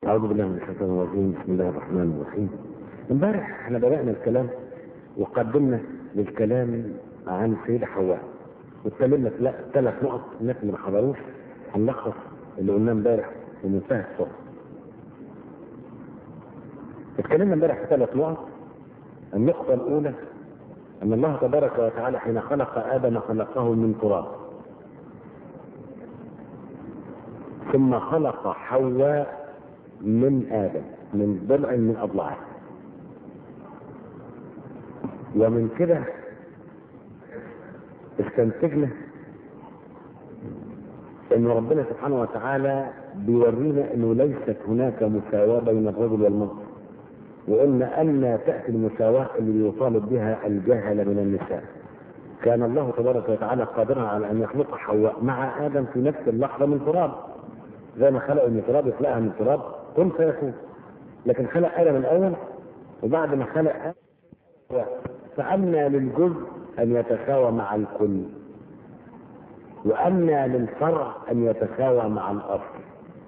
أعوذ بالله من الشيطان الرجيم بسم الله الرحمن الرحيم امبارح احنا بدأنا الكلام وقدمنا للكلام عن سيدة حواء واتكلمنا في ثلاث نقط الناس اللي ما حضروش هنلخص اللي قلناه امبارح بمنتهى السرعة اتكلمنا امبارح في ثلاث نقط النقطة الأولى أن الله تبارك وتعالى حين خلق آدم خلقه من تراب ثم خلق حواء من آدم من ضلع من أضلاعه ومن كده استنتجنا ان ربنا سبحانه وتعالى بيورينا انه ليست هناك مساواة بين الرجل والمرأة وقلنا ان تأتي المساواة اللي يطالب بها الجهل من النساء كان الله تبارك وتعالى قادرا على ان يخلق حواء مع ادم في نفس اللحظة من تراب زي ما خلق من تراب يخلقها من تراب كن فيكون لكن خلق ادم الاول وبعد ما خلق ادم فأمنى للجزء أن يتساوى مع الكل وأمنى للفرع أن يتساوى مع الأصل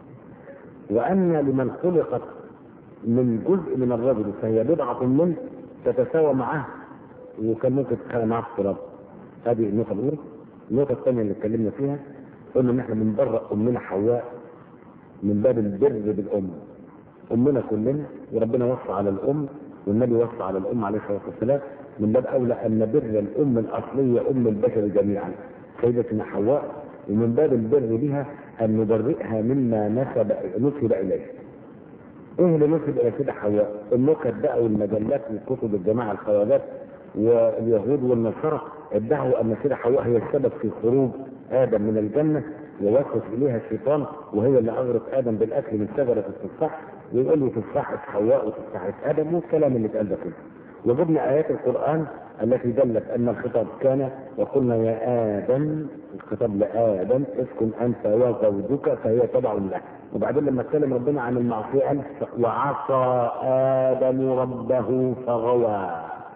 وأمنى لمن خلقت من جزء من الرجل فهي بضعة منه تتساوى معه وكان ممكن تتخيل معه في التراب هذه النقطة الأولى النقطة الثانية اللي اتكلمنا فيها قلنا إن إحنا بنبرأ أمنا حواء من باب البر بالأم أمنا كلنا وربنا وصى على الأم والنبي وصى على الأم عليه الصلاة والسلام من باب اولى ان نبر الام الاصليه ام البشر جميعا سيدتنا حواء ومن باب البر بها ان نبرئها مما نسب نسب اليه. ايه اللي نسب الى سيدة حواء؟ النكت بقى والمجلات وكتب الجماعه الخواجات واليهود والنصارى ادعوا ان سيدة حواء هي السبب في خروج ادم من الجنه ووسوس اليها الشيطان وهي اللي اغرق ادم بالاكل من شجره التفاح ويقول له تفاحه حواء وتفاحه ادم والكلام اللي اتقال ده كله. وجبنا آيات القرآن التي دلت أن الخطاب كان وقلنا يا آدم الخطاب لآدم اسكن أنت وزوجك فهي تبع له وبعدين لما اتكلم ربنا عن المعصية قال وعصى آدم ربه فغوى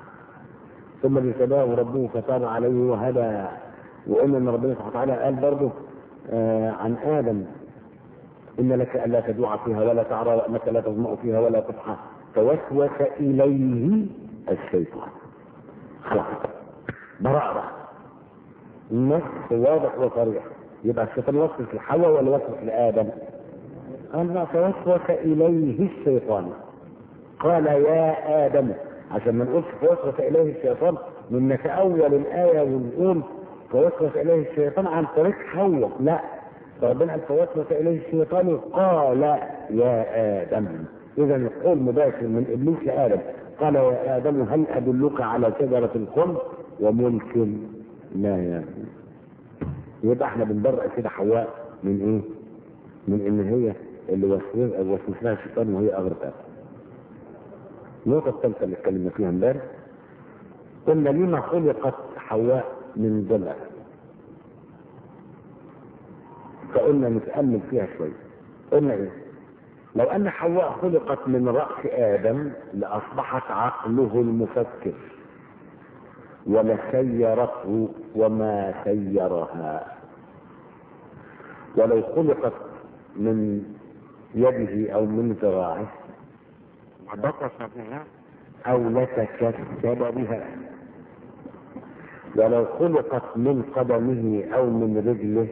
ثم اجتباه ربه فتاب عليه وهدى وقلنا ان ربنا سبحانه وتعالى قال برضه آه عن ادم ان لك الا تجوع فيها ولا تعرى وانك لا تظمأ فيها ولا تضحى فوسوس اليه الشيطان خلاص براءة النص واضح وصريح يبقى الشيطان وسوس لحواء ولا وسوس لآدم؟ قال فوسوس إليه الشيطان قال يا آدم عشان ما نقولش فوسوس إليه الشيطان من نتأول الآية ونقول فوسوس إليه الشيطان عن طريق حواء لا فربنا قال فوسوس إليه الشيطان قال يا آدم إذا القول مباشر من إبليس لآدم قال يا آدم هل أدلك على شجرة الخلد وملك لا يا يبقى احنا بنبرأ كده حواء من ايه؟ من ان هي اللي وسوس لها الشيطان وهي اغرقت النقطة الثالثة اللي اتكلمنا فيها امبارح قلنا لما خلقت حواء من ضلع فقلنا نتأمل فيها شوية قلنا ايه؟ لو ان حواء خلقت من رأس آدم لأصبحت عقله المفكر ولسيرته وما سيرها ولو خلقت من يده أو من ذراعه بطش بها أو لتكسب بها ولو خلقت من قدمه أو من رجله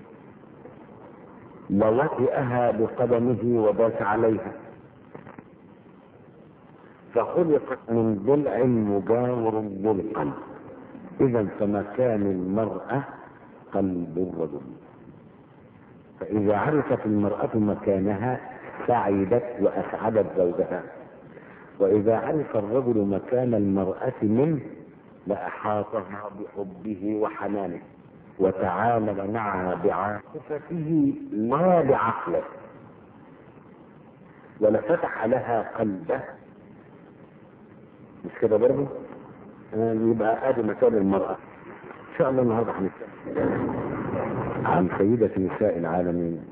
لوطئها بقدمه وداس عليها فخلقت من ضلع مجاور للقلب اذا فمكان المرأة قلب الرجل فاذا عرفت المرأة مكانها سعدت واسعدت زوجها واذا عرف الرجل مكان المرأة منه لاحاطها بحبه وحنانه وتعامل معها بعاطفته لا بعقله ولفتح لها قلبه مش كده برضه يبقى ادي مكان المرأة ان شاء الله النهارده هنتكلم عن سيدة نساء العالمين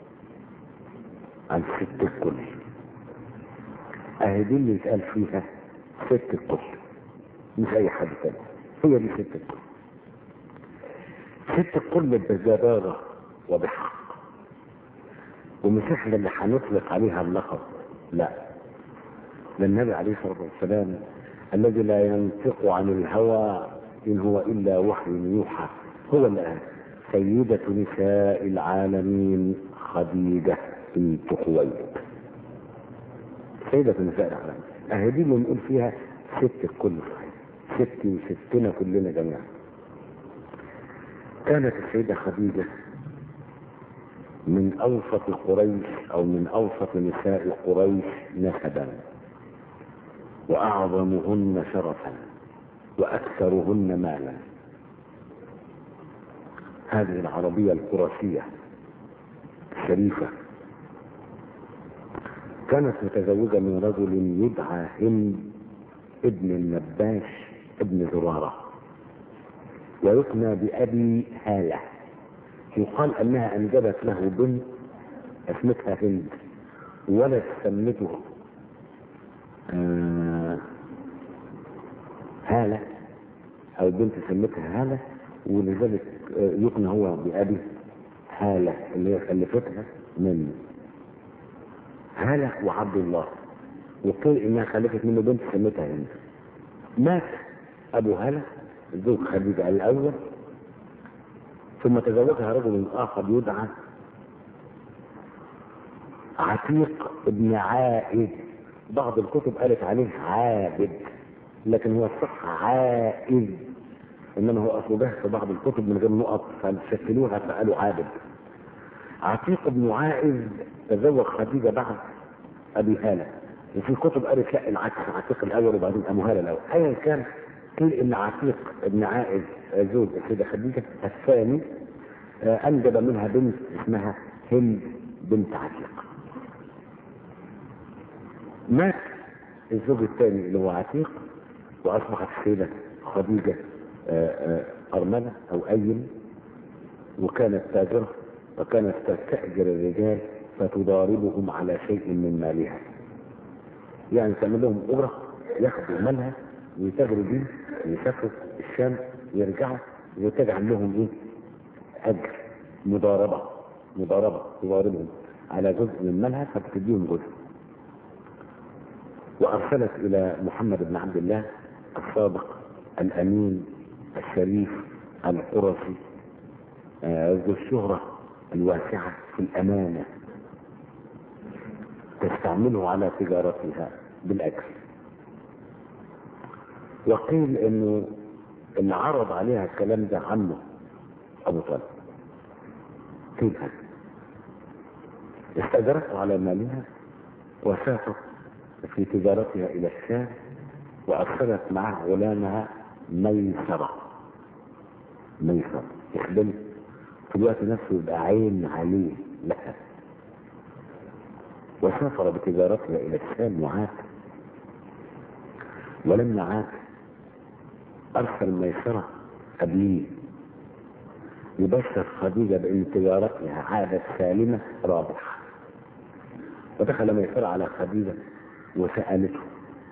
عن ست الكل اهي دي اللي يتقال فيها ست الكل مش اي حد تاني هي دي ست الكل ست الكل بجدارة وبحق ومش احنا اللي هنطلق عليها اللقب لا ده النبي عليه الصلاه والسلام الذي لا ينطق عن الهوى ان هو الا وحي يوحى هو اللي قال سيدة نساء العالمين خديجة بنت خويلد سيدة نساء العالمين اهي دي اللي نقول فيها ست الكل ستي وستنا كلنا جميعا كانت السيدة خديجة من أوسط قريش أو من أوسط نساء قريش نسبا وأعظمهن شرفا وأكثرهن مالا هذه العربية القرشية الشريفة كانت متزوجة من رجل يدعى هند ابن النباش ابن زرارة ويكنى بأبي هالة يقال أنها أنجبت له بنت اسمتها هند ولد سمته آه هالة أو بنت سمتها هالة ولذلك يكنى هو بأبي هالة اللي هي خلفتها منه هالة وعبد الله وقيل إنها خلفت منه بنت سمتها هند مات أبو هالة زوج خديجة الأول ثم تزوجها رجل آخر يدعى عتيق ابن عائد بعض الكتب قالت عليه عابد لكن هو الصح عائد انما هو اصله ده في بعض الكتب من غير نقط فشكلوها فقالوا عابد عتيق بن عائد تزوج خديجه بعد ابي هاله وفي كتب قالت لا العكس عتيق الاول وبعدين ابو هاله الاول ايا كان قيل ان عتيق بن عائد زوج السيده خديجه الثاني انجب منها بنت اسمها هند بنت عتيق مات الزوج الثاني اللي هو عتيق واصبحت السيده خديجه أرملة أو أيم وكانت تاجرة وكانت تستأجر الرجال فتضاربهم على شيء من مالها يعني تعمل لهم أجرة ياخدوا مالها ويتاجروا بيه يسافروا الشام ويرجعوا وتجعل لهم إيه؟ أجر مضاربة مضاربة تضاربهم على جزء من مالها فبتديهم جزء وأرسلت إلى محمد بن عبد الله الصادق الأمين الشريف القرشي ذو الشهرة الواسعة في الأمانة تستعمله على تجارتها بالأكل وقيل انه اللي عرض عليها الكلام ده عمه ابو طالب قيل هذا استأجرته على مالها وسافر في تجارتها الى الشام وارسلت معه غلامها ميسرة ميسرة يخدم في الوقت نفسه يبقى عين عليه لها وسافر بتجارتها الى الشام وعاد ولما عاد ارسل ميسرة قبليه يبشر خديجة بان تجارتها عادت سالمة رابحة ودخل ميسرة على خديجة وسألته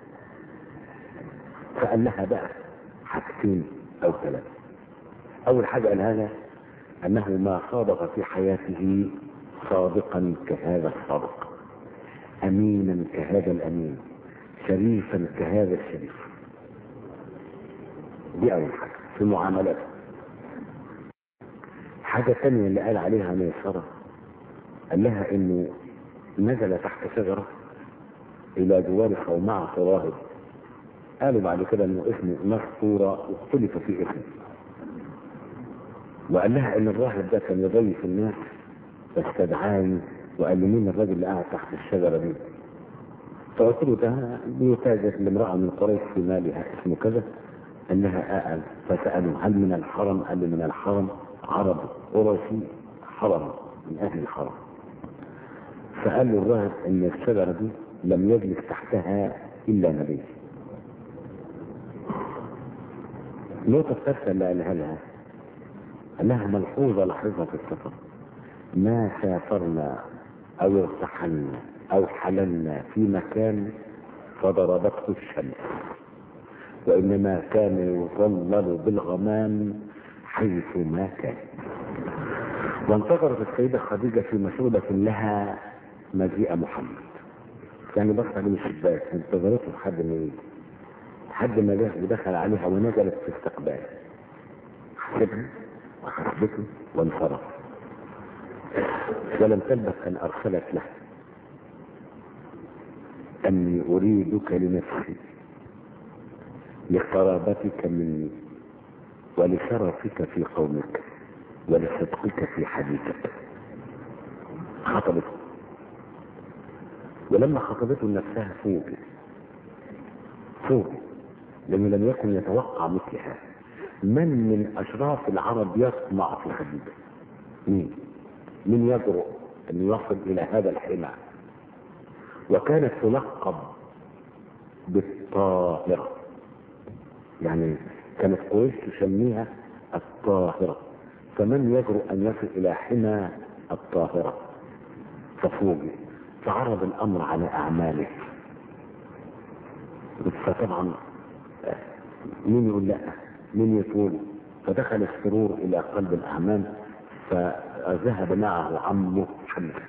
سأل لها بقى حاجتين او ثلاثة اول حاجة قالها لها انه ما صادق في حياته صادقا كهذا الصادق امينا كهذا الامين شريفا كهذا الشريف دي اول حاجة في معاملاته حاجة ثانية اللي قال عليها ميسرة قال لها انه نزل تحت شجرة الى جوار صومعة راهب قالوا بعد كده انه اسمه مسطورة واختلف في اسمه وقال لها ان الراهب ده كان يضيف الناس فاستدعاني وقال لي مين الراجل اللي قاعد تحت الشجرة دي فقلت له ده بيتاجر لامرأة من قريش في مالها اسمه كذا قال لها أقل فسألوا هل من الحرم قال لي من الحرم عربي قرشي حرم من أهل الحرم فقال له الراهب ان الشجرة دي لم يجلس تحتها إلا نبي النقطة الثالثة اللي قالها لها لها ملحوظة لاحظها في السفر ما سافرنا أو ارتحلنا أو حللنا في مكان فضربته الشمس وإنما كان يظلل بالغمام حيث ما كان وانتظرت السيدة خديجة في مشروبة لها مجيء محمد يعني بص عليه من الشباك انتظرته لحد ما يجي لحد ما جه ودخل عليها ونزلت في استقبال حسبها وحسبته وانصرف ولم تلبث ان ارسلت له اني اريدك لنفسي لقرابتك مني ولشرفك في قومك ولصدقك في حديثك خطبته ولما خطبته نفسها فوقي فوقي لأنه لم يكن يتوقع مثلها من من أشراف العرب يطمع في خديجة مين من يجرؤ أن يصل إلى هذا الحمى وكانت تلقب بالطاهرة يعني كانت قريش تسميها الطاهرة فمن يجرؤ أن يصل إلى حمى الطاهرة ففوجئ فعرض الأمر على أعماله فطبعا مين يقول لا مين يطول فدخل السرور إلى قلب الأعمام فذهب معه عمه حمزة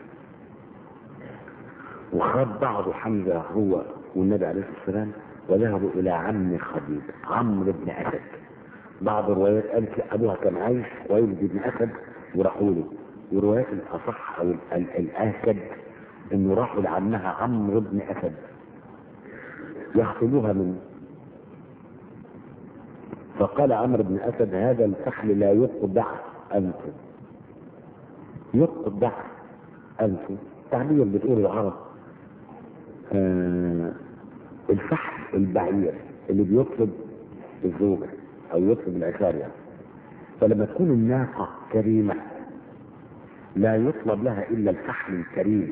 وخاب بعض حمزة هو والنبي عليه الصلاة والسلام وذهبوا إلى عم خديجة عمرو بن أسد بعض الروايات قالت أبوها كان عايش ويلد بن أسد وراحوا له وروايات الأصح أو الآكد إنه راحوا لعمها عمرو بن أسد يخطبوها من فقال عمرو بن أسد هذا الفحل لا يقدع أنفه يقدع أنفه تعبير بتقول العرب آه الفحل البعير اللي بيطلب الزوجة أو يطلب العشار يعني فلما تكون الناقة كريمة لا يطلب لها إلا الفحل الكريم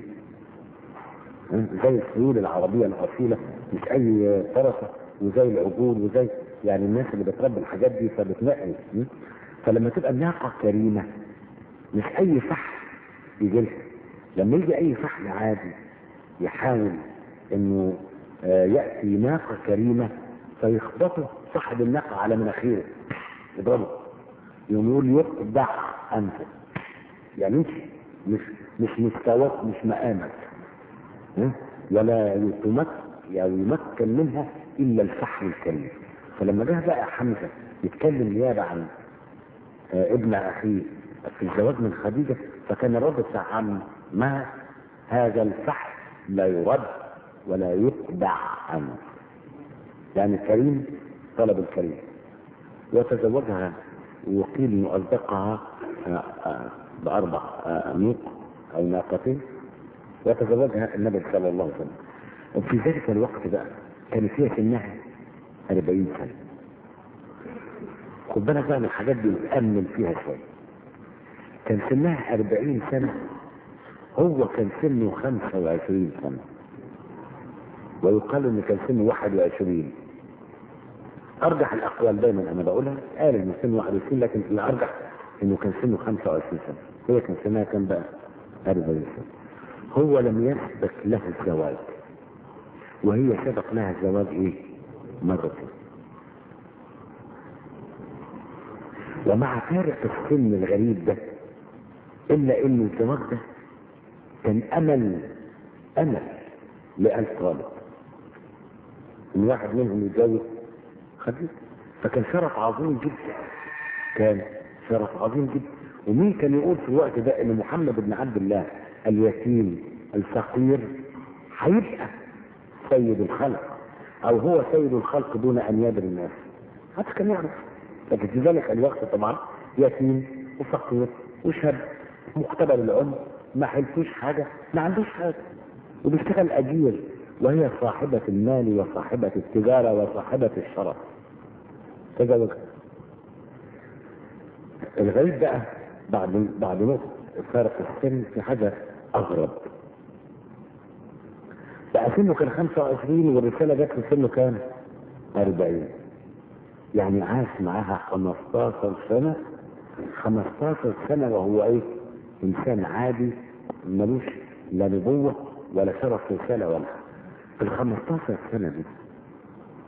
زي الخيول العربية الأصيلة مش أي فرسة وزي العجول وزي يعني الناس اللي بتربي الحاجات دي فبتنقي فلما تبقى الناقة كريمة مش أي فحل يجي لها لما يجي أي فحل عادي يحاول إنه آه يأتي ناقة كريمة فيخبطه صاحب الناقة على مناخيره يضربه يقوم يقول يقدع أنت يعني انت مش مش مستواك مش مقامك ولا يتمك يعني يمكن منها الا الفحل الكريم فلما جه بقى حمزه يتكلم نيابه عن آه ابن اخيه في الزواج من خديجه فكان الرد بتاع عم ما هذا الفحل لا يرد ولا يتبع عنه يعني الكريم طلب الكريم وتزوجها وقيل انه اصدقها آه آه باربع نوق او ناقتين وتزوجها النبي صلى الله عليه وسلم وفي ذلك الوقت بقى كان فيها سنها 40 سنة خد بالك بقى من الحاجات دي وتأمل فيها شوية كان سنها 40 سنة هو كان سنه 25 سنة ويقال ان كان سنه 21 ارجح الاقوال دايما انا بقولها قال ان سنه 21 لكن الارجح انه كان سنه 25 سنة هي كان سنها كان بقى 40 سنة هو لم يسبق له الزواج وهي سبق لها الزواج ايه مرتين ومع فارق السن الغريب ده الا ان الزواج ده كان امل امل لآل طالب ان واحد منهم يتجوز خديجه فكان شرف عظيم جدا كان شرف عظيم جدا ومين كان يقول في الوقت ده ان محمد بن عبد الله اليتيم الفقير هيبقى سيد الخلق او هو سيد الخلق دون ان يدري الناس هذا كان يعرف لكن في ذلك الوقت طبعا يتيم وفقير وشاب مختبر العمر ما حلفوش حاجه ما عندوش حاجه وبيشتغل اجير وهي صاحبة المال وصاحبة التجارة وصاحبة الشرف تزوجها الغريب بقى بعد بعد نقطة فارق السن في حاجة أغرب بقى سنه كان 25 والرسالة جت في سنه كام؟ 40 يعني عاش معاها 15 سنة 15 سنة وهو ايه؟ إنسان عادي ملوش لا نبوة ولا شرف رسالة ولا في ال 15 سنة دي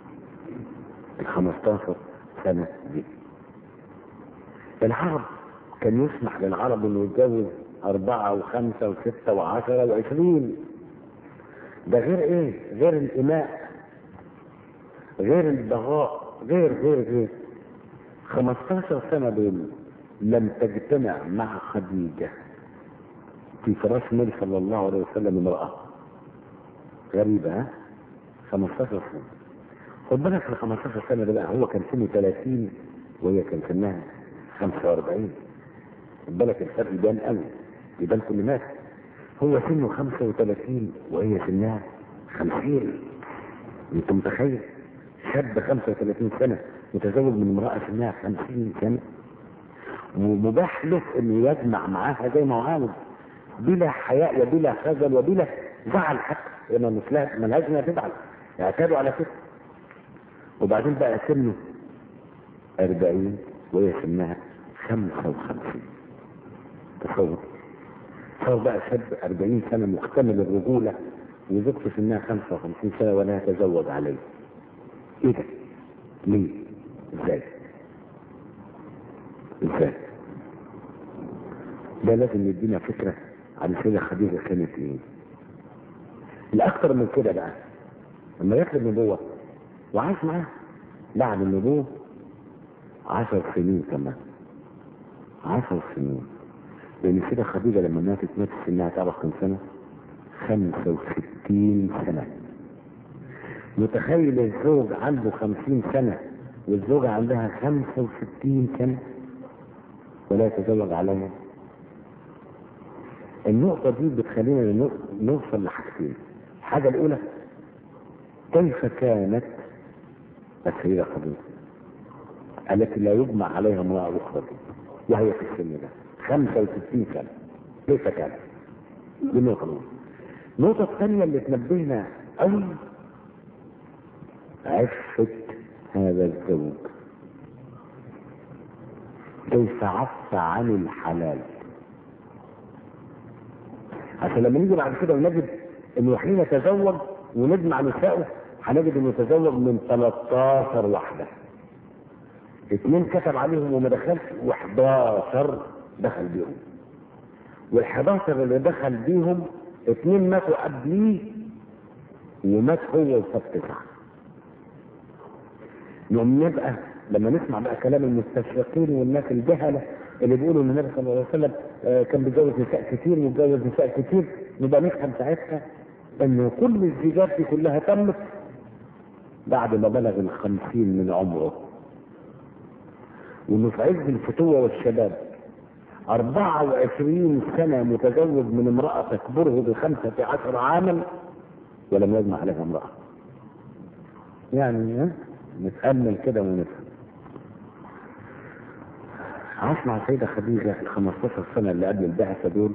ال 15 سنة دي العرب كان يسمح للعرب انه يتجوز أربعة وخمسة وستة وعشرة وعشرين ده غير ايه؟ غير الإماء غير البغاء غير غير غير 15 سنة دول لم تجتمع مع خديجة في فراش النبي صلى الله عليه وسلم امرأة غريبة ها 15 سنة خد بالك في ال 15 سنة ده بقى هو كان سنه 30 وهي كان سنها 45 خد بالك الفرق يبان قوي يبان كل مات هو سنه 35 وهي سنها 50 انت متخيل شاب 35 سنة متزوج من امرأة سنها 50 سنة ومباح له انه يجمع معاها زي ما هو عاوز بلا حياء وبلا خجل وبلا زعل حتى لما مثلها ملهاش انها تزعل اعتادوا على كده وبعدين بقى سنه 40 وهي سنها 55 تصور صار بقى شاب 40 سنة مكتمل الرجولة وزوجته سنها 55 سنة ولا يتزوج عليه ايه ده؟ ليه؟ ازاي؟ ازاي؟ ده لازم يدينا فكرة عن السيدة خديجة كانت ايه؟ الأكثر من كده بقى لما جات النبوة وعاش معاها بعد النبوة عشر سنين كمان عشر سنين لأن السيدة خديجة لما ماتت ماتت سنها تعرف كم سنة؟ 65 سنة متخيل الزوج عنده 50 سنة والزوجة عندها 65 سنة ولا يتزوج عليها النقطة دي بتخلينا نوصل لحاجتين الحاجة الأولى كيف كانت السيدة خديجة التي لا يجمع عليها امرأة أخرى وهي في السن ده 65 سنة كيف كانت؟ دي النقطة الأولى النقطة الثانية اللي تنبهنا قوي عفة هذا الزوج كيف عف عن الحلال عشان لما نيجي بعد كده ونجد انه حين يتزوج ونجمع نسائه هنجد انه تزوج من 13 واحده اثنين كتب عليهم وما دخلش و11 دخل بيهم وال11 اللي دخل بيهم اثنين ماتوا قبليه ومات هو وساب تسعه يوم نبقى لما نسمع بقى كلام المستشرقين والناس الجهله اللي بيقولوا ان النبي صلى الله عليه وسلم كان بيتجوز نساء كتير ويتجوز نساء كتير نبقى نفهم ساعتها ان كل الزيجات دي كلها تمت بعد ما بلغ الخمسين من عمره وانه في عز الفتوة والشباب 24 سنة متزوج من امرأة تكبره بخمسة عشر عاما ولم يجمع عليها امرأة يعني نتأمل كده ونفهم عاش مع السيدة خديجة ال 15 سنة اللي قبل البعثة دول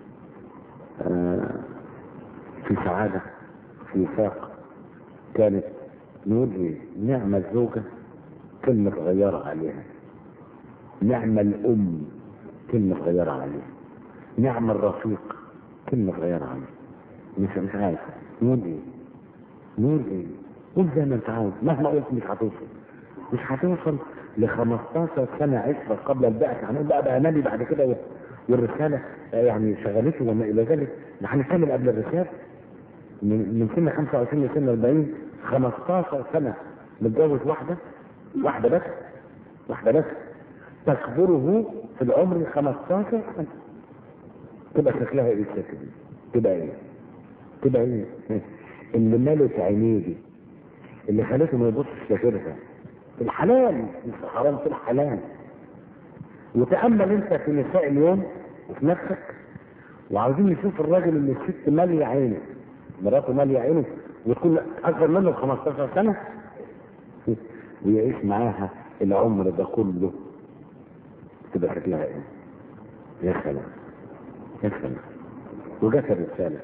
في سعادة في وفاق كانت نقول نعمة الزوجة كلمة غيرة عليها نعمة الأم كلمة غيرة عليها نعمة الرفيق كلمة غيرة عليها مش مش عارف نقول ايه نقول ايه قول زي ما انت عاوز مهما قلت مش هتوصل مش هتوصل ل 15 سنة عشرة قبل البعث هنقول بقى بقى نبي بعد كده والرسالة يعني شغلته وما إلى ذلك هنتكلم قبل الرسالة من من سن 25 لسن 40 15 سنة متجوز واحدة واحدة بس واحدة بس تكبره في العمر 15 سنة تبقى شكلها ايه الست دي؟ تبقى ايه؟ تبقى ايه؟ اللي مالت عينيه دي اللي خلته ما يبصش لغيرها في الحلال مش حرام في الحلال وتأمل انت في نساء اليوم وفي نفسك وعاوزين نشوف الراجل اللي الست مالية عينه مراته مالية عينه وتكون أكبر منه ب 15 سنة ويعيش معاها العمر ده كله تبقى شكلها ايه؟ يا سلام يا سلام وجت الرسالة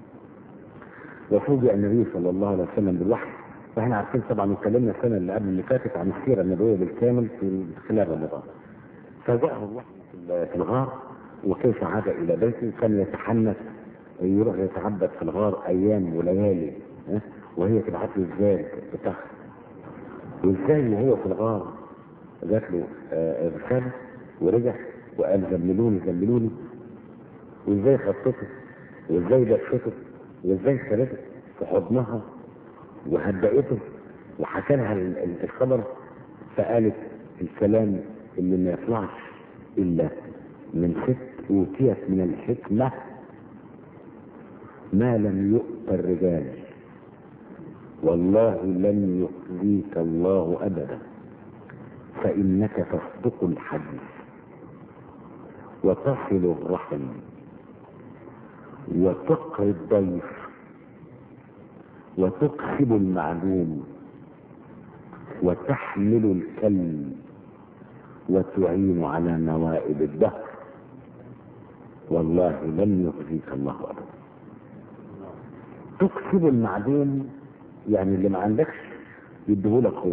وفوجئ النبي صلى الله عليه وسلم بالوحي فاحنا عارفين طبعا اتكلمنا السنه اللي قبل اللي فاتت عن السيره النبويه بالكامل في خلال رمضان. فجاءه الوحي في الغار وكيف عاد الى بيته كان يتحنث يروح يتعبد في الغار ايام وليالي وهي تبعت له ازاي بتاعها وازاي وهو في الغار جات له رساله ورجع وقال زملوني زملوني وازاي خطته وازاي دفته وازاي خلته في حضنها وهدأته وحكى لها ال- ال- الخبر فقالت الكلام اللي ما يطلعش الا من ست اوتيت من الحكمه ما لم يؤت الرجال والله لن يخزيك الله ابدا فانك تصدق الحديث وتصل الرحم وتقري الضيف وتكسب المعلوم وتحمل الكلب وتعين على نوائب الدهر والله لن يخزيك الله ابدا تكسب المعدوم يعني اللي ما عندكش يديهولك هو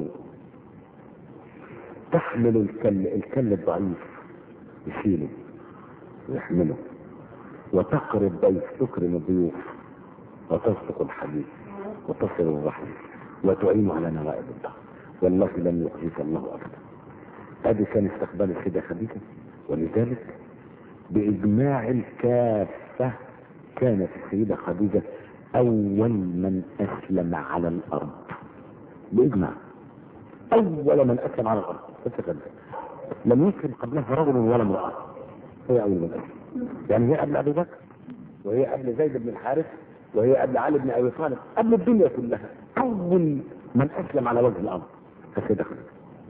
تحمل الكل الكل الضعيف يشيله ويحمله وتقري الضيف تكرم الضيوف وتصدق الحديث وتصل الرحم وتعين على نوائب الدهر والله لن يخزيك الله ابدا هذه كان استقبال السيده خديجه ولذلك باجماع الكافه كانت السيده خديجه اول من اسلم على الارض باجماع اول من اسلم على الارض ستة لم يسلم قبلها رجل ولا امراه هي اول من اسلم يعني هي قبل ابي بكر وهي قبل زيد بن الحارث وهي قبل علي بن ابي طالب قبل الدنيا كلها اول من اسلم على وجه الارض فالسيده خديجه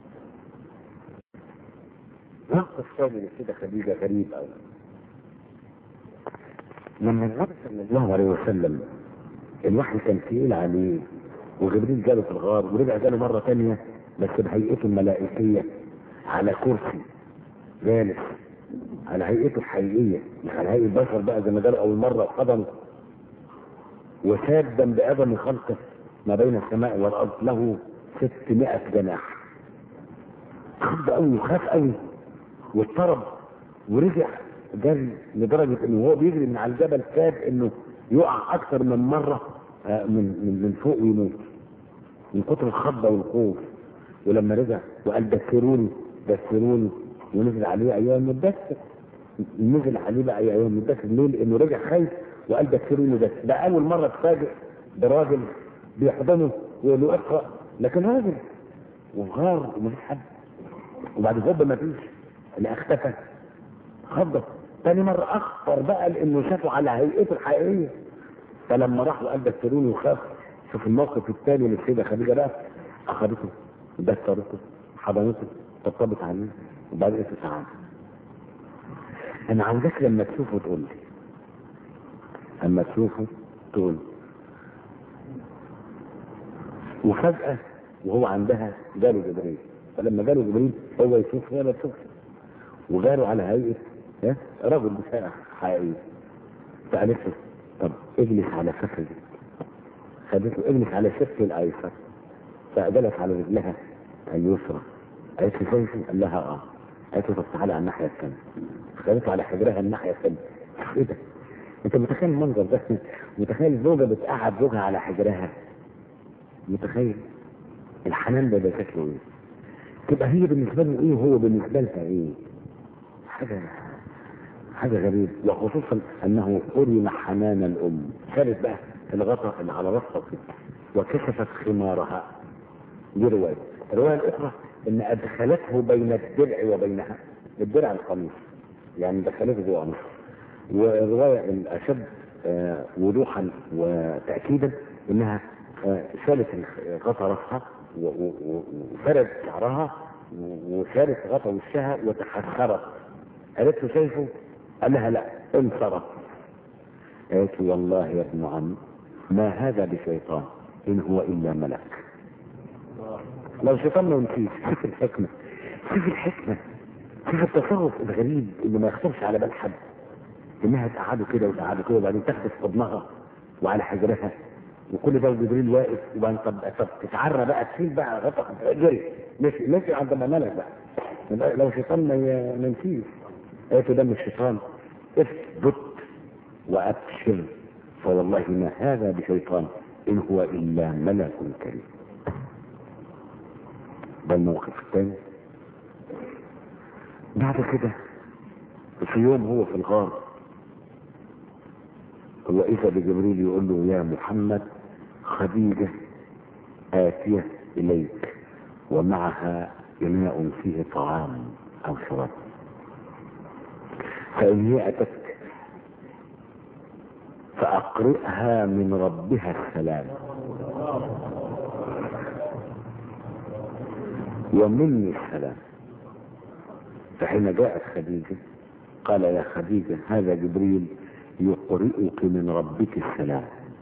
موقف ثاني للسيده خديجه غريب قوي لما النبي صلى الله عليه وسلم الوحي كان تقيل عليه وجبريل جاله في الغار ورجع جاله مره ثانيه بس بهيئته الملائكيه على كرسي جالس على هيئته الحقيقيه مش على هيئه بشر بقى زي ما جاله اول مره وقدم وسادا بأدم خلقه ما بين السماء والارض له 600 جناح خد قوي وخاف قوي واضطرب ورجع جري لدرجه انه هو بيجري من على الجبل كاد انه يقع اكثر من مره آه، من من من فوق ويموت من كتر الخضه والخوف ولما رجع وقال دثروني دثروني ونزل عليه ايام مدثر نزل عليه بقى ايام مدثر ليه؟ لانه رجع خايف وقال دثروني بس ده اول مره اتفاجئ براجل بيحضنه ويقول له اقرا لكن راجل وغار ومفيش حد وبعد هوب ما فيش اللي اختفى خضر تاني مرة أخطر بقى لأنه شافه على هيئته الحقيقية فلما راح وقال دكتوروني وخاف شوف الموقف الثاني للسيدة خديجة بقى أخذته دكتورته حضنته طبطبت عليه وبعد قالت له تعالى أنا عاوزاك لما تشوفه تقول لي أما تشوفه تقول لي. وفجأة وهو عندها جاله جبريل فلما جاله جبريل هو يشوف هي ما تشوفش وجاله على هيئة ها، رجل بشارع حقيقي فقالت له طب اجلس على فخذي خدت له اجلس على شفه الايسر فجلس على رجلها اليسرى قالت له شايفه؟ قال لها اه قالت له طب تعالى على الناحيه الثانيه خدته على حجرها الناحيه الثانيه ايه ده؟ انت متخيل المنظر ده؟ متخيل الزوجه بتقعد زوجها على حجرها متخيل الحنان ده ده شكله ايه؟ تبقى هي بالنسبه له ايه وهو بالنسبه لها ايه؟ حاجه حاجه غريبه وخصوصا انه حرم حنان الام شالت بقى الغطاء اللي على راسها كده وكشفت خمارها دي روايه الروايه الاخرى ان ادخلته بين الدرع وبينها الدرع القميص يعني دخلته جوه قميص والروايه الاشد آه، وضوحا وتاكيدا انها آه، شالت غطا راسها و- و- و- وفرد شعرها و- وشالت غطا وشها وتحسرت قالت له شايفه؟ قال لها لا انصرف قالت له والله يا ابن عم ما هذا بشيطان ان هو الا ملك لو شيطان ما يمشيش شوف الحكمه شوف الحكمه شوف التصرف الغريب اللي ما يخطرش على بال حد انها تقعده كده وتقعده كده وبعدين تاخد في حضنها وعلى حجرها وكل ده جبريل واقف وبعدين طب طب تتعرى بقى تشيل بقى غطا جري مشي مشي عند ما ملك بقى يبقى لو شيطان ما ي- ما يمشيش قالت له ده مش شيطان اثبت وابشر فوالله ما هذا بشيطان ان هو الا ملك كريم ده الموقف الثاني بعد كده في يوم هو في الغار وإذا بجبريل يقول له يا محمد خديجة آتية إليك ومعها إناء فيه طعام أو شراب فإن هي أتتك فأقرئها من ربها السلام ومني السلام فحين جاءت خديجة قال يا خديجة هذا جبريل يقرئك من ربك السلام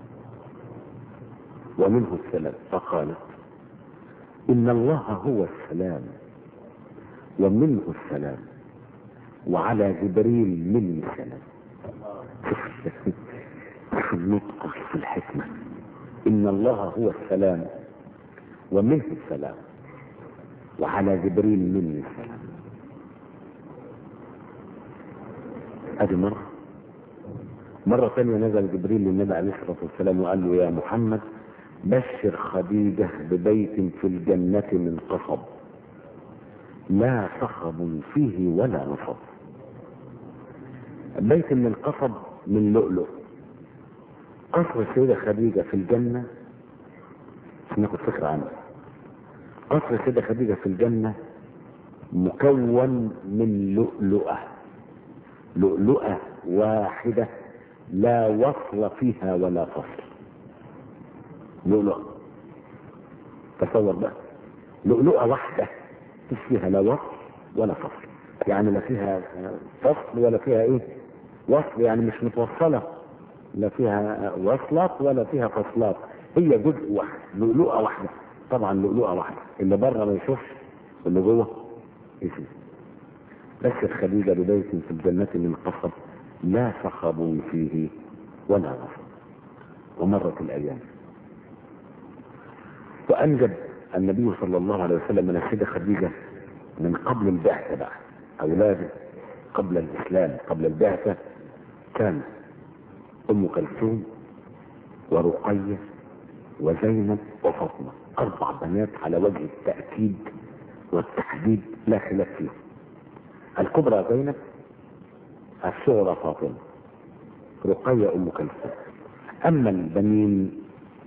ومنه السلام فقالت إن الله هو السلام ومنه السلام وعلى جبريل مني السلام شوف النطق في الحكمة إن الله هو السلام ومنه السلام وعلى جبريل مني السلام ادي مرة مرة ثانية نزل جبريل للنبي عليه الصلاة والسلام وقال له يا محمد بشر خديجة ببيت في الجنة من قصب لا صخب فيه ولا نصب بيت من قصب من لؤلؤ قصر السيدة خديجة في الجنة عشان ناخد فكرة عنه قصر السيدة خديجة في الجنة مكون من لؤلؤة لؤلؤة واحدة لا وصل فيها ولا فصل لؤلؤة تصور بقى لؤلؤة واحدة مش فيها لا وصل ولا فصل يعني لا فيها فصل ولا فيها ايه وصل يعني مش متوصلة لا فيها وصلات ولا فيها فصلات هي جزء واحد لؤلؤة واحدة طبعا لؤلؤة واحدة اللي بره ما يشوفش واللي جوه يشوف بس الخديجة ببيت في الجنة من قصب لا صخب فيه ولا نصب ومرت الأيام وأنجب النبي صلى الله عليه وسلم من السيدة خديجة من قبل البعثة بقى أولاده قبل الإسلام قبل البعثة كان أم كلثوم ورقية وزينب وفاطمة أربع بنات على وجه التأكيد والتحديد لا خلاف فيهم الكبرى زينب الصغرى فاطمة رقية أم كلثوم أما البنين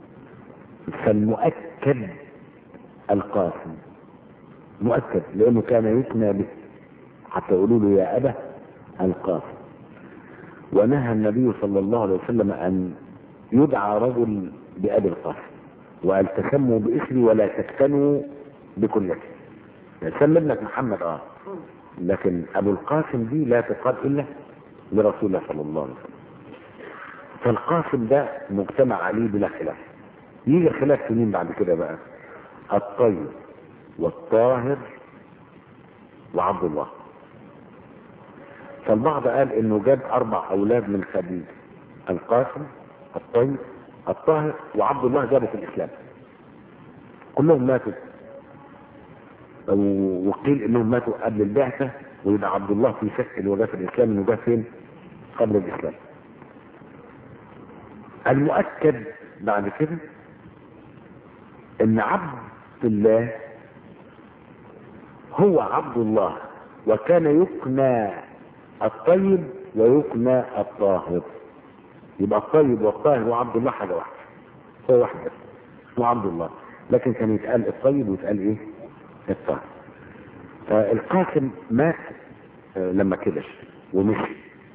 فالمؤكد القاسم مؤكد لأنه كان يثنى به حتى يقولوا له يا أبا القاسم ونهى النبي صلى الله عليه وسلم أن يدعى رجل بأبي القاسم وقال تسموا باسمي ولا تكتنوا بكلتي سمي ابنك محمد اه لكن ابو القاسم دي لا تقال الا لرسول الله صلى الله عليه وسلم فالقاسم ده مجتمع عليه بلا خلاف يجي الخلاف في مين بعد كده بقى الطيب والطاهر وعبد الله فالبعض قال انه جاب اربع اولاد من خديجه القاسم الطيب الطاهر وعبد الله جابوا في الاسلام كلهم ماتوا وقيل انهم ماتوا قبل البعثه ويبقى عبد الله في شك اللي هو جاء في الاسلام انه جاء فين؟ قبل الاسلام. المؤكد بعد كده ان عبد الله هو عبد الله وكان يقنى الطيب ويقنى الطاهر يبقى الطيب والطاهر وعبد الله حاجه واحده هو واحد بس اسمه عبد الله لكن كان يتقال الطيب ويتقال ايه؟ الطاهر فالقاسم مات لما كبر ومشي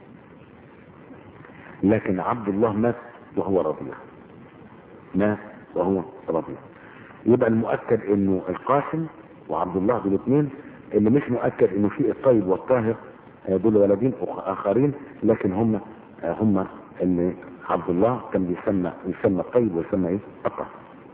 لكن عبد الله مات وهو رضيع مات وهو رضيع يبقى المؤكد انه القاسم وعبد الله دول اثنين اللي مش مؤكد انه في الطيب والطاهر دول ولدين اخرين لكن هم هم اللي عبد الله كان بيسمى يسمى الطيب ويسمى ايه؟ الطاهر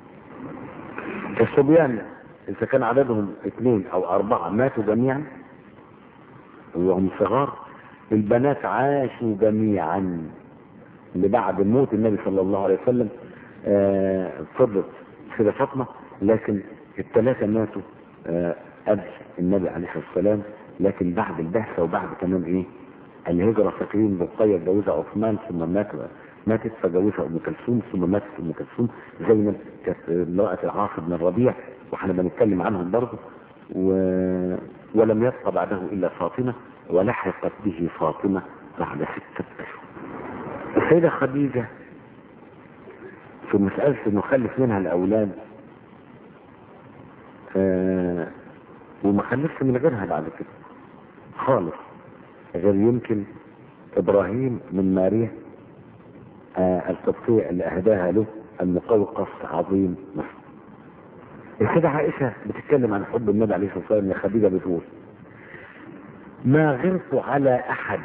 الصبيان اذا كان عددهم اثنين او اربعة ماتوا جميعا وهم صغار البنات عاشوا جميعا اللي بعد موت النبي صلى الله عليه وسلم آه فضلت سيدة فاطمة لكن الثلاثة ماتوا آه قبل النبي عليه الصلاة والسلام لكن بعد البعثة وبعد كمان ايه الهجرة فاكرين رقية جوزها عثمان ثم مات ماتت فجوزها ام كلثوم ثم ماتت ام كلثوم زينب كانت امرأة العاص بن الربيع واحنا بنتكلم عنهم برضه و... ولم يبقى بعده الا فاطمه ولحقت به فاطمة بعد ستة أشهر السيدة خديجة في مسألة انه خلف منها الأولاد آه وما خلفش من غيرها بعد كده خالص غير يمكن إبراهيم من ماريا آه القبطية اللي أهداها له المقوقس عظيم مصر السيدة عائشة بتتكلم عن حب النبي عليه الصلاة والسلام لخديجة بتقول ما غرت على أحد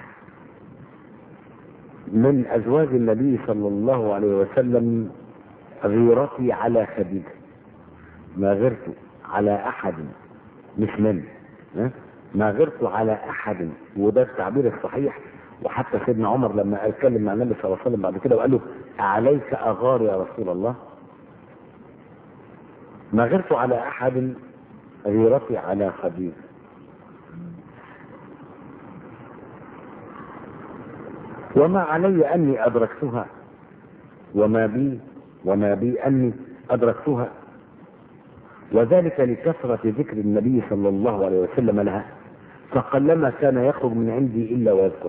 من أزواج النبي صلى الله عليه وسلم غيرتي على خديجة ما غرت على أحد مش من ها؟ ما غرت على أحد وده التعبير الصحيح وحتى سيدنا عمر لما اتكلم مع النبي صلى الله عليه وسلم بعد كده وقال له عليك أغار يا رسول الله ما غرت على أحد غيرتي على خديجة وما علي أني أدركتها وما بي وما بي أني أدركتها وذلك لكثرة ذكر النبي صلى الله عليه وسلم لها فقلما كان يخرج من عندي إلا ويذكر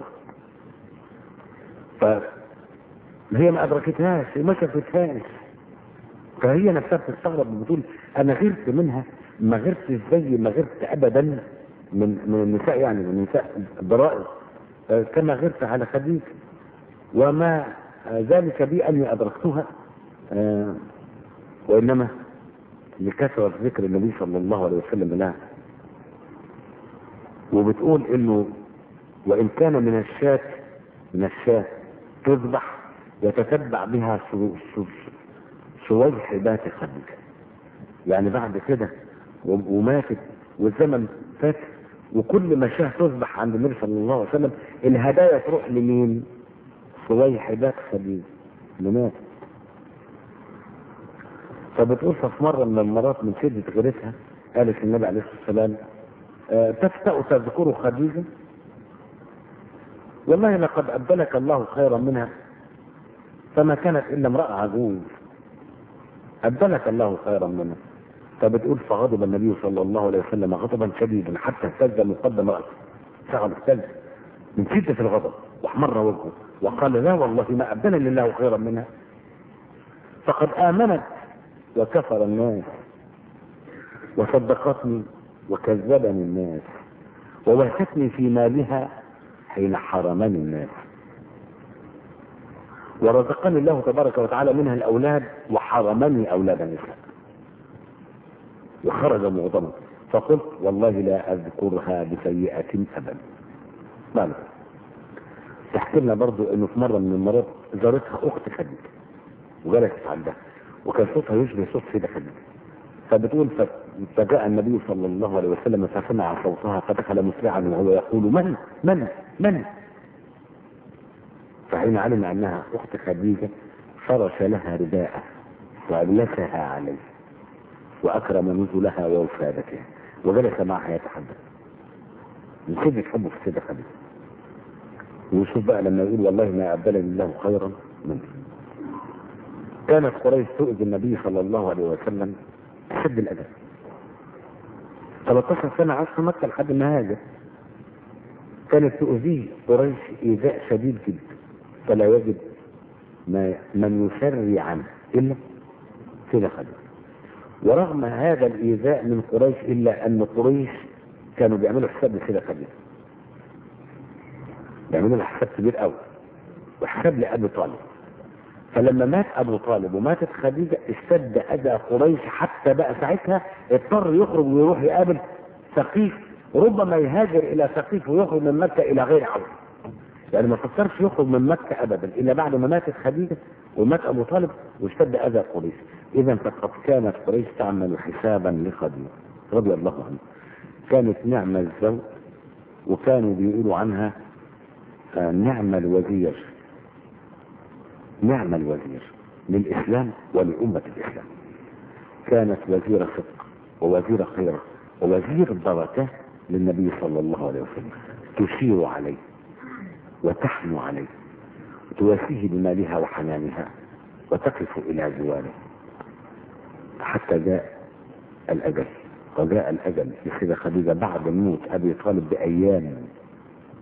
فهي ما أدركتهاش وما شافتهاش فهي نفسها بتستغرب بتقول أنا غرت منها ما غرت زي ما غرت أبدا من من النساء يعني من النساء الضرائر كما غرت على خديجة وما ذلك بي أني أدركتها وإنما لكثرة ذكر النبي صلى الله عليه وسلم لها وبتقول إنه وإن كان من الشاة من الشاة تذبح يتتبع بها سويحبات خديجة يعني بعد كده وماتت والزمن فات وكل ما شاه تصبح عند النبي صلى الله عليه وسلم الهدايا تروح لمين؟ صويحبات خديجة اللي مات فبتقول في مرة من المرات من شدة غيرتها قالت النبي عليه الصلاة والسلام آه تفتأ تذكر خديجة والله لقد أبدلك الله خيرا منها فما كانت إلا امرأة عجوز أبدلك الله خيرا منها فبتقول فغضب النبي صلى الله عليه وسلم غضبا شديدا حتى اهتز مقدم رأسه شغل اهتز من شدة الغضب واحمر وجهه وقال لا والله ما أبدلني الله خيرا منها فقد آمنت وكفر الناس وصدقتني وكذبني الناس ووهتني في مالها حين حرمني الناس ورزقني الله تبارك وتعالى منها الأولاد وحرمني أولاد النساء وخرج مغضبا فقلت والله لا أذكرها بسيئة أبدا مالك تحكي لنا برضو انه في مرة من المرات زارتها اخت خديجة وجلست عندها وكان صوتها يشبه صوت سيدة خديجة فبتقول فجاء النبي صلى الله عليه وسلم فسمع صوتها فدخل مسرعا وهو يقول من من من فحين علم انها اخت خديجة فرش لها رداءه وأجلسها عليه وأكرم نزلها ووفادتها وجلس معها يتحدث من شدة حبه في السيدة خديجة ويشوف بقى لما يقول والله ما أبدلني الله خيرا منه كانت قريش تؤذي النبي صلى الله عليه وسلم شد الأذى 13 سنة عاش في مكة لحد ما هاجر كانت تؤذيه قريش إيذاء شديد جدا فلا يجد ما من يسري عنه إلا سيدة خديجة ورغم هذا الإيذاء من قريش إلا أن قريش كانوا بيعملوا حساب لسيدة خديجة بيعملوا لها حساب كبير قوي وحساب لأبي طالب فلما مات أبو طالب وماتت خديجة اشتد أذى قريش حتى بقى ساعتها اضطر يخرج ويروح يقابل ثقيف ربما يهاجر إلى ثقيف ويخرج من مكة إلى غير عود يعني ما فكرش يخرج من مكة أبدا إلا بعد ما ماتت خديجة ومات أبو طالب واشتد أذى قريش إذا فقد كانت قريش تعمل حسابا لخديجة رضي الله عنها كانت نعم الزوج وكانوا بيقولوا عنها آه نعم الوزير نعم الوزير للإسلام ولأمة الإسلام كانت وزير صدق ووزير خير ووزير بركة للنبي صلى الله عليه وسلم تشير عليه وتحنو عليه وتواسيه بمالها وحنانها وتقف إلى جواره حتى جاء الأجل وجاء الأجل لسيدة خديجة بعد موت أبي طالب بأيام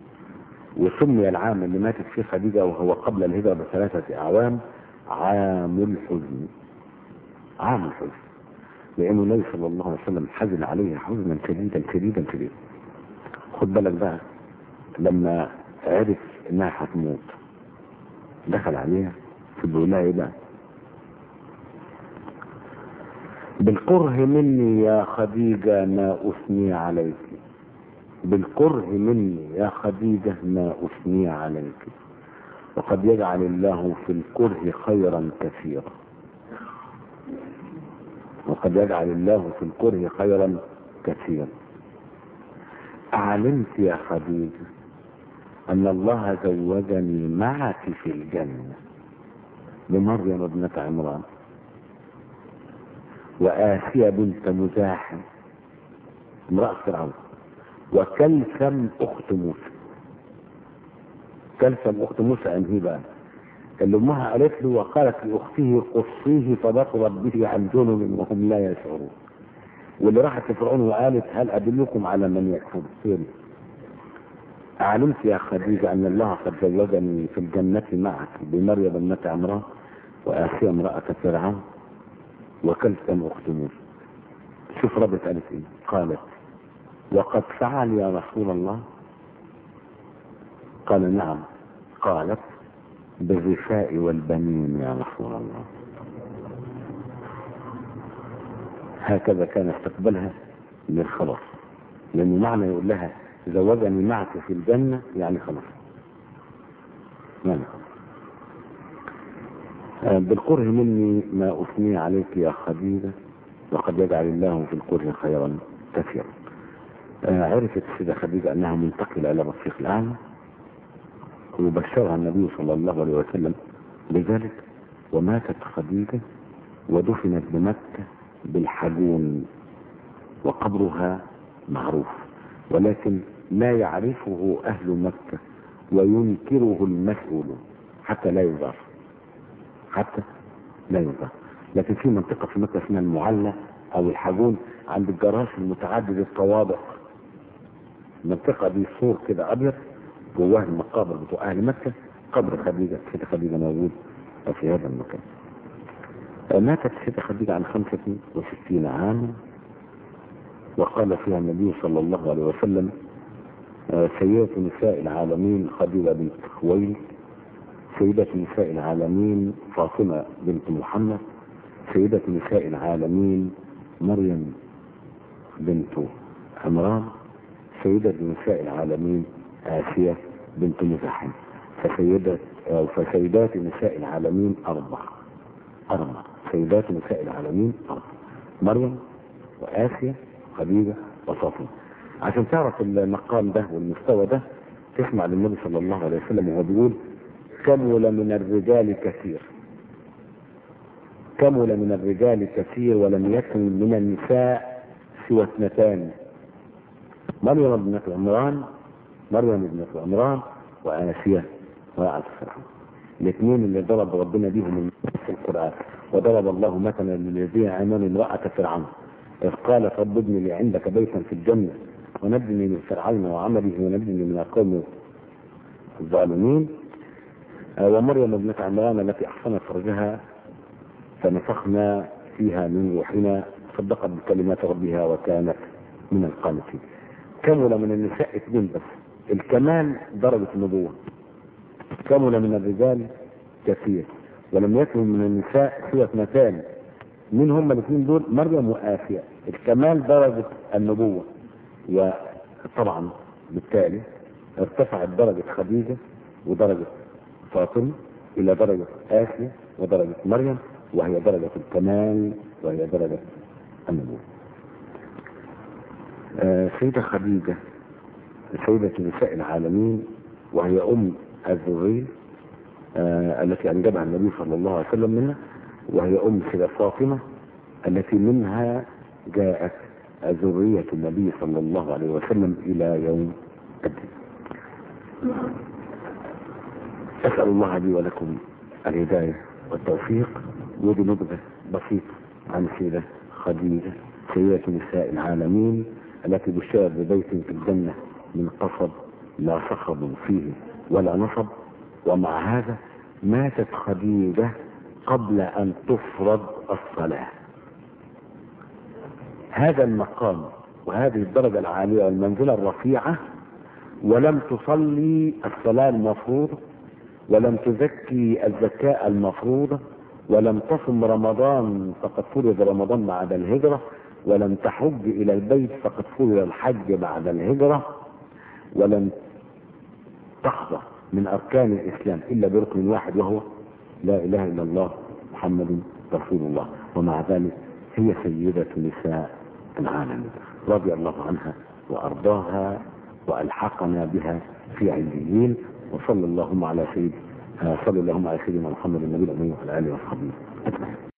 وسمي العام اللي ماتت فيه خديجة وهو قبل الهجرة بثلاثة أعوام عام الحزن عام الحزن لأن النبي صلى الله عليه وسلم حزن عليها حزنا شديدا شديدا شديدا خد بالك بقى لما عرف انها هتموت دخل عليها في بيقول لها ايه بقى بالكره مني يا خديجة ما أثني عليك بالكره مني يا خديجة ما أثني عليك وقد يجعل الله في الكره خيرا كثيرا وقد يجعل الله في الكره خيرا كثيرا أعلمت يا خديجة أن الله زوجني معك في الجنة بمريم ابنة عمران وآسيا بنت مزاحم امرأة فرعون وكلثم أخت موسى كلثم أخت موسى أنهي بقى اللي أمها قالت له وقالت لأخته قصيه فبصرت به عن جنب وهم لا يشعرون واللي راحت لفرعون وقالت هل أدلكم على من يكفر سوري أعلمت يا خديجة أن الله قد زوجني في الجنة معك بمريم ابنة عمران وآسيا امرأة فرعون وكلثم أخت موسى شوف ربط قالت إيه قالت وقد فعل يا رسول الله قال نعم قالت بالرفاء والبنين يا رسول الله هكذا كان استقبلها للخلاص لأن معنى يقول لها زوجني معك في الجنة يعني خلاص يعني خلاص آه، بالكره مني ما أثني عليك يا خديجة وقد يجعل الله في الكره خيرا كثيرا آه، عرفت السيدة خديجة أنها منتقلة إلى الرفيق الأعلى وبشرها النبي صلى الله عليه وسلم بذلك وماتت خديجة ودفنت بمكة بالحجون وقبرها معروف ولكن لا يعرفه أهل مكة وينكره المسؤول حتى لا يظهر حتى لا يظهر لكن في منطقة في مكة اسمها المعلى أو الحجون عند الجراش المتعدد الطوابق المنطقة دي سور كده أبيض جواه المقابر بتوع أهل مكة قبر خديجة سيدة خديجة موجود في هذا المكان ماتت سيدة خديجة عن 65 عاما وقال فيها النبي صلى الله عليه وسلم آه، سيدة نساء العالمين خديجة بنت خويلد سيدة نساء العالمين فاطمة بنت محمد سيدة نساء العالمين مريم بنت عمران سيدة نساء العالمين آسيا بنت مزاحم فسيدة أو فسيدات نساء العالمين أربع أربع سيدات نساء العالمين أربع مريم وآسيا خديجة وفاطمة عشان تعرف المقام ده والمستوى ده تسمع للنبي صلى الله عليه وسلم وهو بيقول كمل من الرجال كثير كمل من الرجال كثير ولم يكن من النساء سوى اثنتان مريم ابنة عمران مريم ابنة عمران وآسيا وعلى فرعون الاثنين اللي ضرب ربنا بيهم في القرآن وضرب الله مثلا للذين آمنوا امرأة فرعون إذ قالت رب ابن لي عندك بيتا في الجنة ونجني من فرعون وعمله ونجني من القوم الظالمين آه، ومريم ابنة عمران التي أحصنت فرجها فنفخنا فيها من روحنا صدقت بكلمات ربها وكانت من القانتين كمل من النساء اثنين بس الكمال درجة النبوة كمل من الرجال كثير ولم يكن من النساء سوى اثنتان مين هم الاثنين دول مريم وآسيا الكمال درجة النبوة وطبعا بالتالي ارتفعت درجة خديجة ودرجة فاطمة إلى درجة آسيا ودرجة مريم وهي درجة الكمال وهي درجة النبوة آه، سيدة خديجة سيدة نساء العالمين وهي أم الذرية آه، التي أنجبها النبي صلى الله عليه وسلم منها وهي أم سيدة فاطمة التي منها جاءت ذرية النبي صلى الله عليه وسلم إلى يوم الدين أسأل الله لي ولكم الهداية والتوفيق ودي نبذة بسيطة عن سيدة خديجة سيدة نساء العالمين التي بشرت ببيت في الجنة من قصب لا صخب فيه ولا نصب ومع هذا ماتت خديجة قبل أن تفرض الصلاة هذا المقام وهذه الدرجة العالية والمنزلة الرفيعة ولم تصلي الصلاة المفروضة ولم تزكي الزكاة المفروضة ولم تصم رمضان فقد فرض رمضان بعد الهجرة ولم تحج إلى البيت فقد فرض الحج بعد الهجرة ولم تحظى من أركان الإسلام إلا بركن واحد وهو لا إله إلا الله محمد رسول الله ومع ذلك هي سيدة نساء العالم رضي الله عنها وأرضاها وألحقنا بها في عليين وصلى اللهم على سيد صلى اللهم على سيدنا محمد النبي الأمين وعلى آله وصحبه أجمعين